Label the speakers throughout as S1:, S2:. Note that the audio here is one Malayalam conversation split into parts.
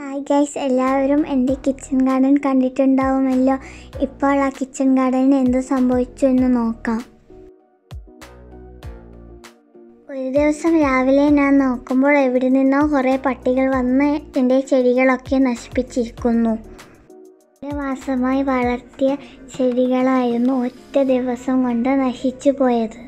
S1: ഹായ് ഗൈസ് എല്ലാവരും എൻ്റെ കിച്ചൺ ഗാർഡൻ കണ്ടിട്ടുണ്ടാവുമല്ലോ ഇപ്പോൾ ആ കിച്ചൺ ഗാർഡനിന് എന്ത് സംഭവിച്ചു എന്ന് നോക്കാം ഒരു ദിവസം രാവിലെ ഞാൻ നോക്കുമ്പോൾ എവിടെ നിന്നോ കുറേ പട്ടികൾ വന്ന് എൻ്റെ ചെടികളൊക്കെ നശിപ്പിച്ചിരിക്കുന്നു ഒരു മാസമായി വളർത്തിയ ചെടികളായിരുന്നു ഒറ്റ ദിവസം കൊണ്ട് നശിച്ചു പോയത്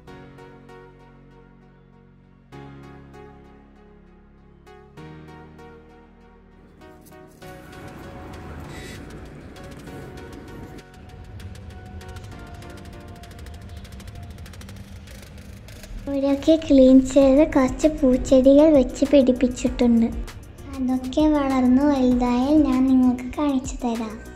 S1: ഇവിടെയൊക്കെ ക്ലീൻ ചെയ്ത് കുറച്ച് പൂച്ചെടികൾ വെച്ച് പിടിപ്പിച്ചിട്ടുണ്ട് അതൊക്കെ വളർന്നു വലുതായാൽ ഞാൻ നിങ്ങൾക്ക് കാണിച്ചു തരാം